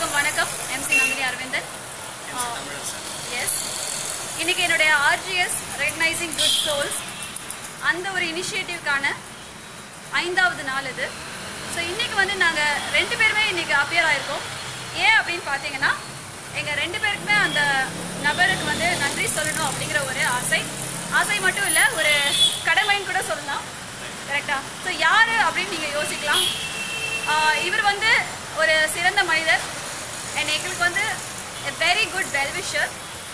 எல்லாருக்கும் வணக்கம் MC Nandhini Aravindan S இன்னைக்கு என்னுடைய ஆர்ஜிஎஸ் ரெகனைசிங் குட் சோல்ஸ் அந்த ஒரு இனிஷியேட்டிவ்க்கான ஐந்தாவது நாள் இது ஸோ இன்னைக்கு வந்து நாங்கள் ரெண்டு பேருமே இன்னைக்கு அப்பியர் ஆயிருக்கோம் ஏன் அப்படின்னு பார்த்தீங்கன்னா எங்கள் ரெண்டு பேருக்குமே அந்த நபருக்கு வந்து நன்றி சொல்லணும் அப்படிங்கிற ஒரு ஆசை ஆசை மட்டும் இல்லை ஒரு கடமைன்னு கூட சொல்லலாம் கரெக்டா ஸோ யார் அப்படின்னு நீங்கள் யோசிக்கலாம் ஆஹ் இவர் வந்து ஒரு சிறந்த மனிதர் அண்ட் எங்களுக்கு வந்து வெரி குட் வெல்விஷர்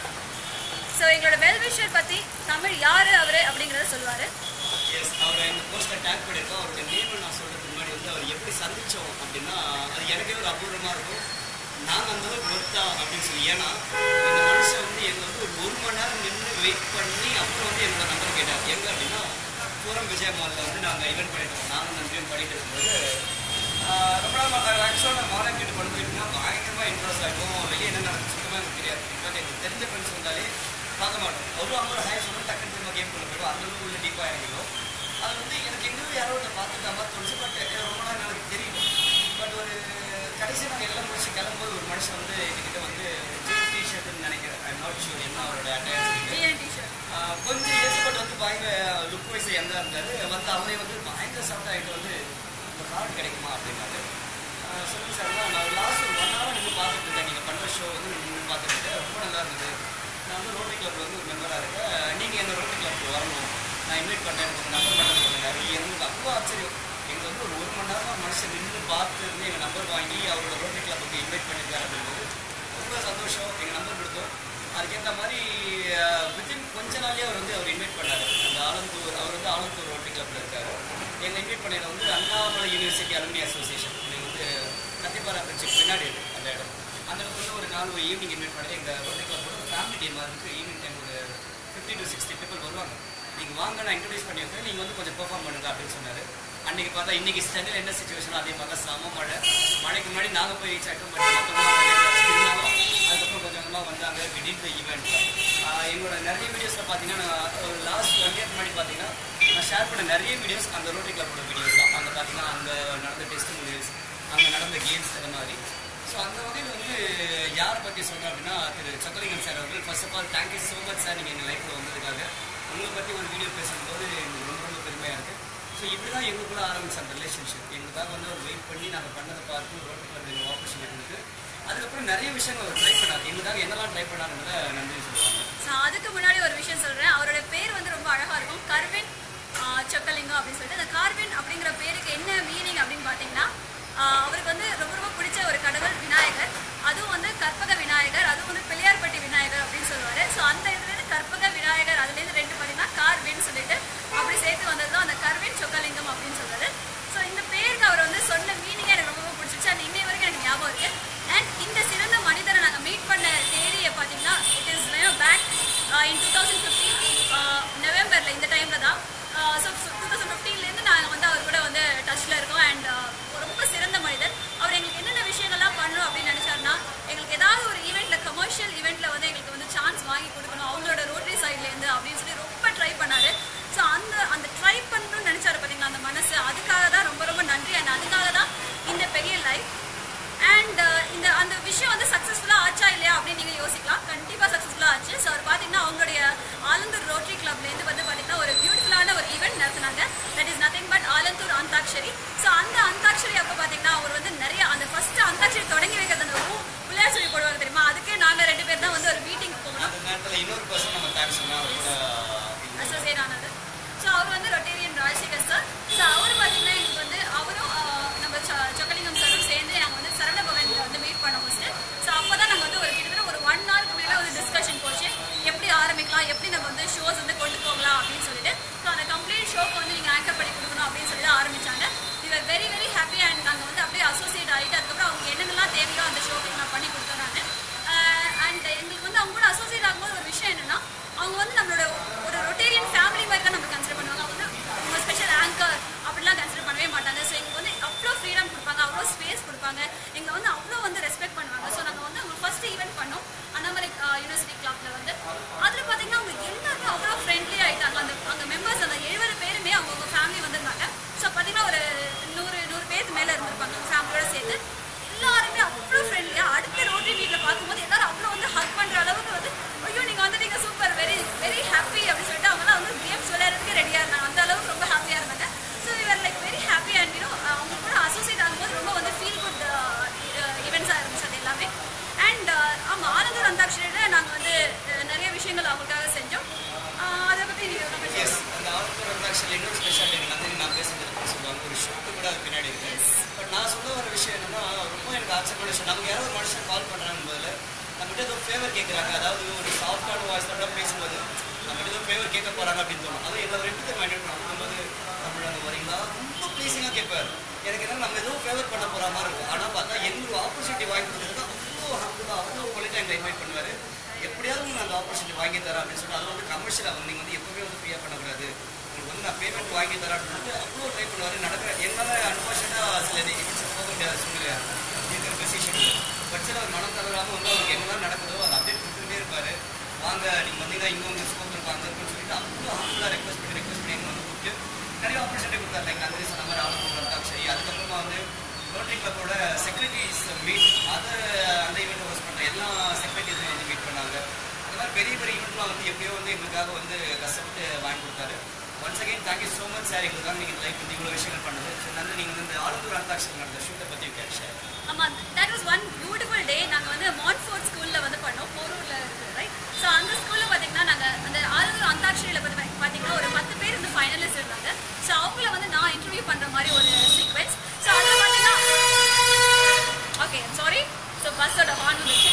ஸோ எங்களோட வெல்விஷர் பற்றி தமிழ் யார் அவர் அப்படிங்கிறத சொல்லுவார் எஸ் அவர் இந்த போஸ்ட்டில் டேக் பண்ணியிருக்கோம் அவரோட நேமை நான் சொல்கிறதுக்கு முன்னாடி வந்து அவர் எப்படி சந்திச்சோம் அப்படின்னா அது எனக்கே ஒரு அபூர்வமாக இருக்கும் நாங்கள் அந்த அளவுக்கு ஒர்த்தா அப்படின்னு சொல்லி ஏன்னா இந்த மனுஷன் வந்து எங்களை வந்து ஒரு ஒரு மணி நேரம் நின்று வெயிட் பண்ணி அப்புறம் வந்து என்னோட நம்பர் கேட்டார் எங்கே அப்படின்னா பூரம் விஜய மாலில் வந்து நாங்கள் ஈவெண்ட் பண்ணிட்டோம் நானும் நன்றியும் பண்ணிட்டு இருக்கும்போது ஆஹ் ரொம்ப நாள் ஆக்சுவலாக நான் மாலை கேட்டு பண்ண போயிருக்கோம்னா பயங்கரமாக இன்ட்ரெஸ்ட் ஆகிடும் வெளியே என்ன நடக்கும் சுத்தமாக எனக்கு தெரியாது பிகாஸ் எனக்கு தெரிஞ்ச ஃப்ரெண்ட்ஸ் வந்தாலே பார்க்க மாட்டோம் அவரும் அவங்களோட ஹை சொல்லி டக்குனு திரும்ப கேம் பண்ண போயிடும் அந்த அளவுக்கு உள்ள டீப்பாக இறங்கிடும் அது வந்து எனக்கு எங்கேயோ யாரோ ஒருத்தர் பார்த்துட்டா மாதிரி தோணுச்சு பட் ரொம்ப நாள் எனக்கு தெரியும் பட் ஒரு கடைசி நாங்கள் எல்லாம் முடிச்சு கிளம்பும்போது ஒரு மனுஷன் வந்து எங்ககிட்ட வந்து ஜீன் டிஷர்ட்னு நினைக்கிறேன் ஐ நாட் ஷூர் என்ன அவரோட அட்டையன்ஸ் டிஎன் டிஷர்ட் ஆஹ் கொஞ்சம் ஏஜ் பட் வந்து பயங்கர லுக் வைஸ் எந்த இருந்தாரு வந்து அவரே வந்து பயங்கர சாப்பிட்டா ஆகிட்டு வந்து இந்த கார்டு கிடைக்குமா அப்படின்னாரு ஆஹ் சொல்லுங்க சார் நான் லாஸ்ட் ஒரு ஒன் ஹவர் நின்று பார்த்துட்டு இருக்கேன் நீங்கள் பண்ணுற ஷோ வந்து நின்று பார்த்துட்டு இருக்கேன் ரொம்ப நல்லா இருந்தது நான் வந்து ரோட்டரி கிளப்ல வந்து ஒரு மெம்பராக இருக்கேன் நீங்கள் என்ன ரோட்டரி கிளப்க்கு வரணும் நான் இன்வைட் பண்ணேன் எனக்கு நம்பர் பண்ண சொன்னாரு எங்களுக்கு அவ்வளோ ஆச்சரியம் எங்களுக்கு வந்து ஒரு ஒரு மணி நேரம் மனுஷன் நின்று பார்த்து இருந்து எங்கள் நம்பர் வாங்கி அவரோட ரோட்டரி கிளப்புக்கு இன்வைட் பண்ணியிருக்காரு அப்படிங்கும்போது ரொம்ப சந்தோஷம் எங்கள் நம்பர் கொடுத்தோம் அதுக்கேற்ற மாதிரி வித்தின் கொஞ்ச நாள்லயே அவர் வந்து அவர் இன்வைட் பண்ணார் அந்த ஆலந்தூர் அவர் வந்து ஆலந்தூர் ரோட்டரி கிளப்ல இருக்காரு எங்களை இன்வைட் பண்ணது வந்து அண்ணாமலை யூனிவர்சிட்டி அலுமினி அசோசியேஷன் இது வந்து கத்திப்பாரா பிரிட்ஜுக்கு பின்னாடி இருக்கு அந்த இடம் அந்த இடத்துல வந்து ஒரு நாள் ஒரு ஈவினிங் இன்வைட் பண்ணி எங்கள் ரோட்டரி கிளப்போட ஒரு ஃபேமிலி டீமாக இருக்குது ஈவினிங் டைம் ஒரு ஃபிஃப்டி டு சிக்ஸ்டி பீப்பிள் வருவாங்க நீங்கள் வாங்க நான் இன்ட்ரடியூஸ் பண்ணி வைக்கிறேன் நீங்கள் வந்து கொஞ்சம் பெர்ஃபார்ம் பண்ணுங்க அப்படின்னு சொன்னார் அன்னைக்கு பார்த்தா இன்னைக்கு சென்னையில் என்ன சுச்சுவேஷனோ அதே மாதிரி தான் செம மழை மழைக்கு முன்னாடி நாங்கள் போய் ரீச் ஆகிட்டோம் பட் மொத்தமாக இருந்தாலும் அதுக்கப்புறம் கொஞ்சம் கொஞ்சமாக வந்தாங்க திடீர்னு ஈவெண்ட் எங்களோட நிறைய வீடியோஸில் பார்த்தீங்கன்னா நான் ஒரு லாஸ்ட் ஒன் இயர் முன்னாடி பார்த்தீங்கன்னா நான் ஷேர் பண்ண நிறைய வீடியோஸ் அந்த ரோட்டரி கிளப்போட வீடியோஸ் தான் அங்கே பார்த்தீங்கன்னா அங்கே நடந்த டெஸ்ட் வீடியோஸ் அங்கே நடந்த கேம்ஸ் அந்த மாதிரி ஸோ அந்த வகையில் வந்து யாரை பற்றி சொல்கிறேன் அப்படின்னா திரு சக்கலிங்கன் சார் அவர்கள் first of all thank you so much sir நீங்கள் எங்கள் லைஃப்பில் வந்ததுக்காக உங்களை பற்றி ஒரு வீடியோ பேசும்போது எனக்கு ரொம்ப ரொம்ப பெருமையாக இருக்குது ஸோ இப்படி தான் எங்களுக்குள்ள ஆரம்பிச்ச அந்த ரிலேஷன்ஷிப் எங்களுக்காக வந்து அவர் வெயிட் பண்ணி நாங்கள் பண்ணதை பார்த்து ரோட்டு கிளப் எங்கள் ஆப்பர்ச்சுனிட்டி கொடுத்து அதுக்கப்புறம் நிறைய விஷயங்கள் அவர் ட்ரை பண்ணார் எங்களுக்காக என்னெல்லாம் ட்ரை பண்ணாருன்றதை நன்றி சொல்லுவாங்க ஸோ அதுக்கு முன்னாடி ஒரு விஷயம் சொல்கிறேன் அவரோட பேர் வந்து ரொம்ப அழகாக இருக்கும் கர்வின் ஆஹ், சொக்கலிங்கம் அப்படின்னு சொல்லிட்டு அந்த கார்வின் அப்படிங்கிற பேருக்கு என்ன மீனிங் அப்படின்னு பார்த்தீங்கன்னா ஆஹ், அவருக்கு வந்து ரொம்ப ரொம்ப பிடிச்ச ஒரு கடவுள் விநாயகர் அதுவும் வந்து கற்பக விநாயகர் அதுவும் வந்து பிள்ளையார்பட்டி விநாயகர் அப்படின்னு சொல்லுவார் ஸோ அந்த இதுலேருந்து கற்பக விநாயகர் அதுலேருந்து ரெண்டு பார்த்தீங்கன்னா கார்வின் சொல்லிட்டு அப்படி சேர்த்து வந்தது தான் அந்த கர்வின் சொக்கலிங்கம் அப்படின்னு சொல்றாரு ஸோ இந்த பேருக்கு அவர் வந்து சொன்ன மீனிங்கே எனக்கு ரொம்ப ரொம்ப பிடிச்சிச்சு அது இன்னை வரைக்கும் எனக்கு ஞாபகம் இருக்கு அண்ட் இந்த சிறந்த மனிதரை நாங்கள் மீட் பண்ண தேதியை பார்த்தீங்கன்னா it is back in two thousand fifteen நவம்பரில் இந்த டைமில் தான் ஸோ டூ தௌசண்ட் ஃபிஃப்டீன்லேருந்து நாங்கள் வந்து அவர் கூட வந்து டச்சில் இருக்கோம் அண்ட் ரொம்ப சிறந்த மனிதர் அவர் எங்களுக்கு என்னென்ன விஷயங்கள்லாம் பண்ணணும் அப்படின்னு நினச்சாருன்னா எங்களுக்கு ஏதாவது ஒரு ஈவெண்ட்டில் கமர்ஷியல் ஈவெண்ட்டில் வந்து எங்களுக்கு வந்து சான்ஸ் வாங்கி கொடுக்கணும் அவங்களோட ரோட்டரி சைட்லேருந்து அப்படின்னு சொல்லி ரொம்ப ட்ரை பண்ணாரு ஸோ அந்த அந்த ட்ரை பண்ணணும்னு நினச்சாரு பார்த்தீங்களா அந்த மனசு அதுக்காக தான் ரொம்ப ரொம்ப நன்றி அண்ட் அதுக்காக தான் இந்த பெரிய லைஃப் அண்ட் இந்த அந்த விஷயம் வந்து சக்ஸஸ்ஃபுல்லாக ஆச்சா இல்லையா அப்படின்னு நீங்கள் யோசிக்கலாம் கண்டிப்பாக சக்ஸஸ்ஃபுல்லாக ஆச்சு ஸோ அவர் பார்த்தீங்கன்னா அவங்களுடைய ஆலந்தூர் ரோட்டரி கிளப்லேருந்து வந்து பார்த்தீங்கன்னா ஒரு பியூட்டிஃபுல்லான ஒரு ஈவெண்ட் நடத்துனாங்க that is nothing but Alandur antakshari so அந்த அந்தாக்ஷரி அப்போ பார்த்தீங்கன்னா அவர் வந்து நிறைய அந்த ஃபர்ஸ்ட் அந்தாக்ஷரி தொடங்கி வைக்கிறது அந்த ஊ பிள்ளையார் சொல்லி போடுவாங்க தெரியுமா அதுக்கே நாங்கள் ரெண்டு பேர் தான் வந்து ஒரு மீட்டிங் போகணும் அந்த நேரத்தில் இன்னொரு பர்சன் நம்ம தேங்க்ஸ் சொன்னால் அவர் கூட அசோசியேட் ஆனது ஸோ அவர் வந்து ரொட்டேரியன் ராஜசேகர் சார் ஸோ அவர் பார்த்தீங்கன்னா எங்களுக்கு வந்து அவரும் ஆஹ், நம்ம ச- சொக்கலிங்கம் சாரும் சேர்ந்து நாங்கள் வந்து சரவண பவனில் வந்து மீட் பண்ணோம் ஃபஸ்ட்டு ஸோ அப்போ தான் நாங்கள் வந்து ஒரு கிட்டத்தட்ட ஒரு ஒன் ஹவருக்கு மேலே ஒரு டிஸ்கஷன் போச்சு எப்படி ஆரம்பிக்கலாம் எப்படி நம்ம வந்து ஷோஸ் வந்து கொண்டு போகலாம் அப்படின்னு சொல்லிட்டு ஸோ அந்த கம்ப்ளீட் ஷோக்கு வந்து நீங்கள் ஆங்கர் பண்ணி கொடுக்கணும் அப்படின்னு சொல்லி தான் ஆரம்பிச்சாங்க இவர் வெரி வெரி ஹாப்பி அண்ட் நாங்கள் வந்து அப்படியே அசோசியேட் ஆகிட்டு அதுக்கப்புறம் அவங்க என்னென்னலாம் தேவையோ அந்த ஷோக்கு நான் பண்ணி கொடுத்தேன் நான் அண்ட் எங்களுக்கு வந்து அவங்க கூட அசோசியேட் ஆகும்போது ஒரு விஷயம் என்னன்னா அவங்க வந்து நம்மளோட ஒரு ரொட்டேரியன் ஃபேமிலி மாதிரி தான் நம்ம கன்சிடர் பண்ணுவாங்க அவங்க வந்து உங்க ஸ்பெஷல் ஆங்கர் அப்படிலாம் கன்சிடர் பண்ணவே மாட்டாங்க ஸோ எங்களுக்கு வந்து அவ்வளோ ஃப்ரீடம் கொடுப்பாங்க அவ்வளோ ஸ்பேஸ் கொடுப்பாங்க எங்களை வந்து அவ்வளோ வந்து ரெஸ்பெக்ட் பண்ணுவாங்க ஸோ நாங்கள் வந்து அவங்க ஃபர்ஸ்ட் ஈவெண்ட் பண்ணோம் அண்ணாமலை யூனிவர்சிட்டி கிளப்ல வந்து அதில் பார்த்தீங்கன்னா அவங்க எல்லாருமே அவ்வளோ ஃப்ரெண்ட்லி ஆயிட்டாங்க அந்த அங்கே மெம்பர்ஸ் அந்த எழுபது பேருமே அவங்கவுங்க ஃபேமிலி வந்திருந்தாங்க ஸோ பார்த்தீங்கன்னா ஒரு நூறு நூறு பேருக்கு மேலே இருந்திருப்பாங்க ஃபேமிலியோட சேர்த்து எல்லாருமே அவ்வளோ ஃப்ரெண்ட்லியாக அடுத்த அக்செப்ட் பண்ண நமக்கு யாரோ ஒரு மனுஷன் கால் பண்ணுறாங்க போதில் நம்மகிட்ட ஏதோ ஃபேவர் கேட்குறாங்க அதாவது ஒரு சாஃப்டான வாய்ஸோட பேசும்போது நம்மகிட்ட ஏதோ ஃபேவர் கேட்க போகிறாங்க அப்படின்னு தோணும் அது எங்களை ரெண்டு பேர் மைண்ட் பண்ணுவோம் நம்ம வந்து தமிழாங்க வரீங்களா ரொம்ப ப்ளீஸிங்காக கேட்பார் எனக்கு என்ன நம்ம ஏதோ ஃபேவர் பண்ண போகிற மாதிரி இருக்கும் ஆனால் பார்த்தா எங்களுக்கு ஆப்பர்ச்சுனிட்டி வாங்கி கொடுக்குறது அவ்வளோ ஹம்பிளாக அவ்வளோ குவாலிட்டி எங்களை இன்வைட் பண்ணுவார் எப்படியாவது உங்களுக்கு அந்த ஆப்பர்ச்சுனிட்டி வாங்கி தரேன் அப்படின்னு சொல்லிட்டு அது வந்து கமர்ஷியல் ஆகும் நீங்கள் வந்து எப்பவுமே வந்து ஃப்ரீயாக பண்ணக்கூடாது உங்களுக்கு வந்து நான் பேமெண்ட் வாங்கி தரேன் அப்படின்னு சொல்லிட்டு அவ்வளோ ட்ரை பண்ணுவார் நடக்கிற என்னால் அன்பார்ச்சுனேட்டாக சில நிகழ்ச்சி போக முடியாத சூழ்நிலை இருக்கிற பொசிஷன் பட் சில மனம் தவறாமல் வந்து அவருக்கு என்னெல்லாம் நடக்குதோ அதை அப்படியே கொடுத்துட்டே இருப்பார் வாங்க நீங்கள் வந்தீங்கன்னா இன்னும் உங்கள் ஸ்கோப் இருப்பாங்க அப்படின்னு சொல்லிட்டு அவ்வளோ ஹம்பிளாக ரெக்வஸ்ட் பண்ணி ரெக்வஸ்ட் பண்ணி எங்களை வந்து கூப்பிட்டு நிறைய ஆப்பர்ச்சுனிட்டி கொடுத்தாரு லைக் அந்த சொன்ன மாதிரி ஆளுநர் சரி அதுக்கப்புறமா வந்து ரோட்டரி கிளப்போட செக்ரட்டரிஸ் மீட் அதை அந்த ஈவெண்ட் ஹோஸ்ட் பண்ணுற எல்லா செக்ரட்டரிஸையும் வந்து மீட் பண்ணாங்க அந்த மாதிரி பெரிய பெரிய ஈவெண்ட்லாம் வந்து எப்படியோ வந்து எங்களுக்காக வந்து கஷ்டப்பட்டு வாங்கி கொடுத்தாரு once again thank you so much sir எங்களுக்காக நீங்கள் லைஃப் வந்து இவ்வளோ விஷயங்கள் பண்ணது ஸோ நன்றி நீங்கள் வந்து இந்த ஆளுநர் அந்தாட்சி நடந்த ஷூட்டை பற்றி கேட்டு ஷேர் ஆமா that was one beautiful day நாங்க வந்து மான்ஃபோர்ட் ஸ்கூல்ல வந்து பண்ணோம் போரூர்ல இருக்கு ரைட் ஸோ அந்த ஸ்கூல்ல பாத்தீங்கன்னா நாங்க அந்த ஆளுநர் அந்தாட்சியில பத்தி பாத்தீங்கன்னா ஒரு பத்து பேர் வந்து ஃபைனலிஸ்ட் இருந்தாங்க ஸோ அவங்கள வந்து நான் இன்டர்வியூ பண்ற மாதிரி ஒரு சீக்வென்ஸ் ஸோ அதுல பாத்தீங்கன்னா ஓகே சாரி ஸோ பஸ்ஸோட ஹார்ன் வந்துச்சு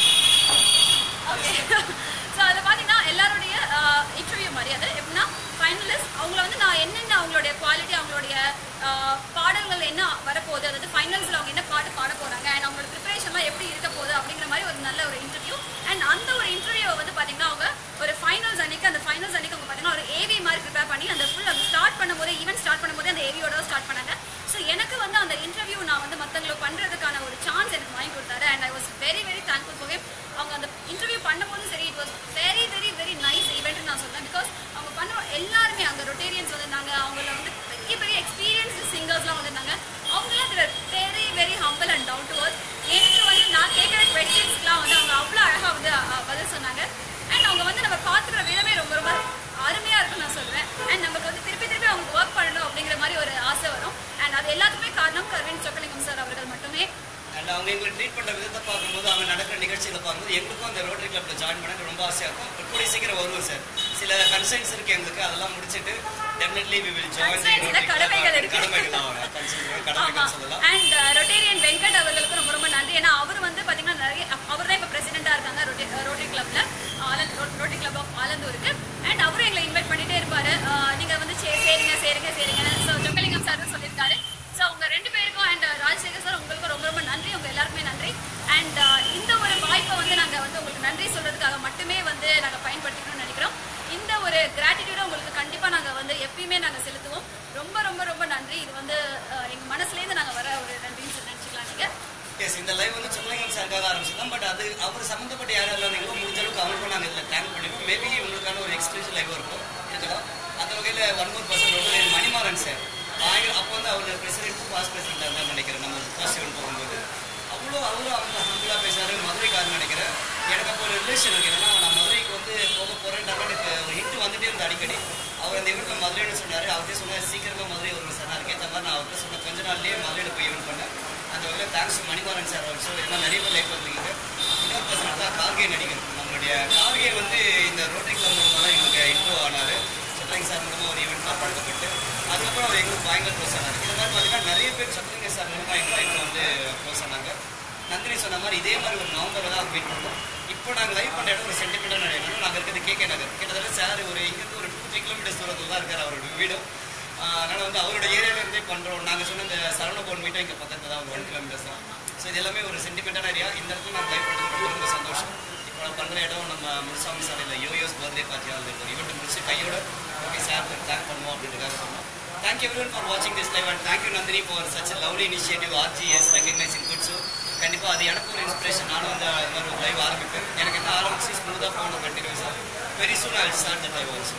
ஓகே ஸோ அதில் பார்த்தீங்கன்னா எல்லாருடைய இன்டர்வியூ மாதிரி அது எப்படின்னா ஃபைனலிஸ்ட் அவங்கள வந்து நான் என்னென்ன அவங்களுடைய குவாலிட்டி அவங்களுடைய ஆஹ், பாடல்கள் என்ன வரப்போகுது அதாவது ஃபைனல்ஸில் அவங்க என்ன பாட்டு பாட போகிறாங்க அண்ட் அவங்களோட ப்ரிப்பரேஷன்லாம் எப்படி இருக்க போகுது அப்படிங்கிற மாதிரி ஒரு நல்ல ஒரு இன்டர்வியூ அண்ட் அந்த ஒரு இன்டர்வியூவை வந்து பார்த்தீங்கன்னா அவங்க ஒரு ஃபைனல்ஸ் அன்னைக்கு அந்த ஃபைனல்ஸ் அன்னைக்கு அவங்க பார்த்தீங்கன்னா ஒரு ஏவி மாதிரி ப்ரிப்பேர் பண்ணி அந்த ஃபுல் அந்த ஸ்டார்ட் பண்ணும்போது ஈவெண்ட் ஸ்டார்ட் பண்ணும்போது அந்த ஏவியோட ஸ்டார்ட் பண்ணாங்க ஸோ எனக்கு வந்து அந்த இன்டர்வியூ நான் வந்து மற்றவங்களுக்கு பண்ணுறதுக்கான ஒரு சான்ஸ் எனக்கு வாங்கி கொடுத்தாரு and I was very very thankful for him அவங்க அந்த இன்டர்வியூ பண்ணும்போது சரி it was very very very nice ஈவெண்ட்னு நான் சொல்றேன் பிகாஸ் அவங்க பண்ண எல்லாருமே அங்கே ரொட்டேரியன்ஸ் வந்திருந்தாங்க அவங்கள வந்து பெரிய பெரிய எக்ஸ்பீரியன்ஸ்டு சிங்கர்ஸ்லாம் வந்திருந்தாங்க அவங்களாம் very very humble and down to work எனக்கு வந்து நான் கேட்குற கொஸ்டின்ஸ்லாம் வந்து அவங்க அவ்வளோ அழகாக வந்து அஹ், பதில் சொன்னாங்க அண்ட் அவங்க வந்து நம்ம பார்த்துக்கிற விதமே ரொம்ப ரொம்ப அருமையாக இருக்கும்னு நான் சொல்றேன் அண்ட் நமக்கு வந்து திருப்பி திருப்பி அவங்க ஒர்க் பண்ணணும் அப்படிங்கிற மாதிரி ஒரு ஆசை வரும் அண்ட் அது எல்லாத்துக்குமே காரணம் கர்வின் சொக்கலிங்கம் சார் அவர்கள் மட்டுமே அண்ட் அவங்க எங்களை ட்ரீட் பண்ணுற விதத்தை பார்க்கும்போது அவங்க நடக்கிற நிகழ்ச்சிகளை பார்க்கும்போது எங்களுக்கும் அந்த ரோட்டரி கிளப்ல ஜாயின் பண்ண ரொம்ப ஆசையாக இருக்கும் இப்போ கூடிய சீக்கிரம் வருவோம் சார் சில கன்சைன்ஸ் இருக்கு எங்களுக்கு அதெல்லாம் முடிச்சிட்டு definitely we will join Concerns இல்ல, கடமைகள் இருக்கு. கடமைகள் ஆகும் Concerns, ஆமா கடமைகள் சொல்லலாம் அண்ட் ரொட்டேரியன் வெங்கட் அவர்களுக்கு ரொம்ப ரொம்ப நன்றி ஏன்னா அவர் வந்து பாத்தீங்கன்னா நிறைய அவர் தான் இப்போ பிரசிடென்டா இருக்காங்க ரோட்டரி ரோட்டரி கிளப்ல ஆலந்து ரோட்டரி கிளப் ஆஃப் ஆலந்தூருக்கு அண்ட் அவரும் எங்களை இன்வைட் பண்ணிட்டே இருப்பாரு அஹ் நீங்க வந்து சே- சேருங்க சேருங்க சேருங்க ஸோ ஜொக்கலிங்கம் சார் சொல்லியிருக்காரு ஸோ உங்க ரெண்டு பேருக்கும் அண்ட் ராஜசேகர் சார் உங்களுக்கும் ரொம்ப ரொம்ப நன்றி உங்க எல்லாருக்குமே நன்றி அண்ட் இந்த ஒரு வாய்ப்பை வந்து நாங்க வந்து உங்களுக்கு நன்றி சொல்றதுக்காக மட்டுமே வந்து நாங்க பயன்படுத்திக்கணும்னு நினைக்கிறோம் இந்த ஒரு கிராட்டிடியூட உங்களுக்கு கண்டிப்பா நாங்க வந்து எப்பயுமே நாங்க செலுத்துவோம் ரொம்ப ரொம்ப ரொம்ப நன்றி இது வந்து அஹ், எங்க மனசுலேருந்து நாங்க வர ஒரு நன்றின்னு சொல்லி நினைச்சுக்கலாம் நீங்க எஸ் இந்த லைவ் வந்து சொந்தங்கள் சார்க்காக ஆரம்பிச்சிருந்தோம் பட் அது அவர் சம்மந்தப்பட்ட யார் யாரெல்லாம் இருந்தீங்களோ முடிஞ்ச அளவுக்கு அவங்களுக்கும் நாங்கள் இதில் தேங்க் பண்ணிடுவோம் மேபி உங்களுக்கான ஒரு எக்ஸ்க்ளூசிவ் லைவ் இருக்கும் இருக்கலாம் அந்த வகையில் ஒன் மோர் பர்சன் வந்து மணிமாறன் சார் ஆயிரம் அப்போ வந்து அவர் பிரசிடென்ட் பாஸ் பிரசிடென்ட் இருந்தார் நினைக்கிறேன் நம்ம ஃபர்ஸ்ட் இவன் போகும்போது அவ்வளோ அவ்வளோ அவங்க ஹம்பிளாக பேசுறாரு மதுரைக்காரன்னு நினைக்கிறேன் எனக்கு அப்போ ஒரு ரிலேஷன் இருக்கு என்னன்னா நான் மதுரைக்கு வந்து போக போகிறேன்டாலும் எனக்கு ஒரு ஹிட் வந்துட்டே இருந்தது அடிக்கடி அவர் அந்த ஈவெண்ட்ல மதுரைன்னு சொன்னார் அவர்கிட்ட சொன்னார் சீக்கிரமாக மதுரை வருங்க சார் அதுக்கேற்ற மாதிரி நான் அவர்கிட்ட சொன்ன கொஞ்ச நாள்லயே மதுரையில் போய் ஈவெண்ட் பண்ணேன் அந்த வகையில் தேங்க்ஸ் மணிமாறன் சார் அவர் சார் எல்லாம் நிறைய பேர் லைஃப் வந்தீங்க இன்னொரு பர்சன் தான் கார்கே நடிகர் நம்மளுடைய கார்கே வந்து இந்த ரோட்டரி கிளப் மூலமாக தான் எங்களுக்கு இன்ட்ரோ ஆனார் சத்ரங்க சார் மூலமாக ஒரு ஈவெண்ட்லாம் பழக்கப்பட்டு அதுக்கப்புறம் அவர் எங்களுக்கு பயங்கர க்ளோஸ் ஆனார் இந்த மாதிரி பார்த்தீங்கன்னா நிறைய பேர் சத்ரங்க சார் மூலமாக எங்களுக்கு எங்களை வந்து க்ளோஸ் ஆனாங்க நந்தினி சொன்ன மாதிரி இதே மாதிரி ஒரு நவம்பரில் தான் வெயிட் பண்ணுவோம் இப்போ நாங்கள் லைவ் பண்ணுற இடம் ஒரு சென்டிமெண்டான இடம் நாங்கள் இருக்கிறது கேகே நகர் கிட்டத்தட்ட சார் ஒரு இங்கேருந்து ஒரு டூ த்ரீ கிலோமீட்டர்ஸ் தூரத்தில் தான் இருக்கார் அவரோட வீடு அதனால் வந்து அவரோட ஏரியால இருந்தே பண்ணுறோம் நாங்கள் சொன்ன இந்த சரவணபவன் மீட்டும் இங்கே பக்கத்தில் தான் ஒரு ஒன் கிலோமீட்டர்ஸ் தான் ஸோ இது எல்லாமே ஒரு சென்டிமெண்டான ஏரியா இந்த இடத்துல நான் லைவ் பண்ணுறது ரொம்ப ரொம்ப சந்தோஷம் இப்போ நான் பண்ணுற இடம் நம்ம முனுசாமி சாலையில் யோயோஸ் பர்த்டே பார்ட்டியாக வந்து ஒரு ஈவெண்ட் முடிச்சு கையோட ஓகே சார் தேங்க் பண்ணுவோம் அப்படின்றதுக்காக சொன்னோம் தேங்க் யூ எவ்ரிவன் ஃபார் வாட்சிங் this live and thank you Nandhini for such lovely initiative RGS recognising good show கண்டிப்பாக அது எனக்கு ஒரு இன்ஸ்பிரேஷன் நானும் வந்து அது மாதிரி ஒரு லைவ் ஆரம்பிப்பேன் எனக்கு என்ன ஆரம்பிச்சு ஸ்மூத்தாக போகணும் கண்டினியூஸாக very soon I start the live also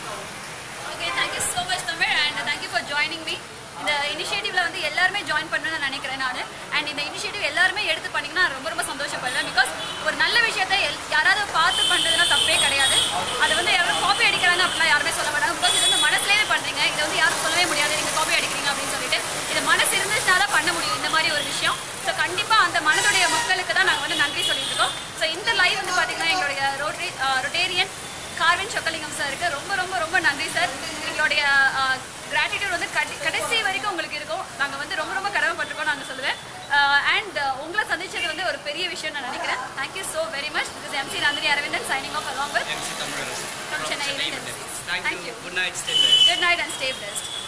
okay thank you so much Tamil and thank you for joining me இந்த இனிஷியேட்டிவ்ல வந்து எல்லாருமே ஜாயின் பண்ணணும்னு நினைக்கிறேன் நான் அண்ட் இந்த இனிஷியேட்டிவ் எல்லாருமே எடுத்து பண்ணீங்கன்னா ரொம்ப ரொம்ப சந்தோஷப்படுவேன் பிகாஸ் ஒரு நல்ல விஷயத்தை எல் யாராவது பார்த்து பண்ணுறதுனா தப்பே கிடையாது அது வந்து யாரும் காப்பி அடிக்கிறாங்க அப்படிலாம் யாருமே சொல்ல மாட்டாங்க பிகாஸ் இது வந்து மனசுலேயே பண்ணுறீங்க இதை வந்து யாரும் சொல்லவே முடியாது நீங்கள் காப்பி அடிக்கிறீங்க அப்படின்னு சொல்லிட்டு இது மனசு இருந்துச்சுனா தான் பண்ண முடியும் இந்த மாதிரி ஒரு விஷயம் ஸோ கண்டிப்பாக அந்த மனதுடைய மக்களுக்கு தான் நாங்கள் வந்து நன்றி சொல்லிட்டு இருக்கோம் ஸோ இந்த லைவ் வந்து பார்த்தீங்கன்னா எங்களுடைய ரோட்டரி ரொட்டேரியன் கார்வின் சொக்கலிங்கம் சாருக்கு ரொம்ப ரொம்ப ரொம்ப நன்றி சார் எங்களுடைய கிராட்டிடியூட் வந்து கடி- கடைசி வரைக்கும் உங்களுக்கு இருக்கும் நாங்கள் வந்து ரொம்ப ரொம்ப கடமைப்பட்டிருக்கோம் நாங்கள் சொல்லுவேன் அண்ட் உங்களை சந்திச்சது வந்து ஒரு பெரிய விஷயம் நான் நினைக்கிறேன் thank you so very much this MC Nandhini Aravindan signing off along with MC Tamilarasu From Chennai Chennai Independence. Thank Thank you. you. Good night. Stay blessed. Good night and stay blessed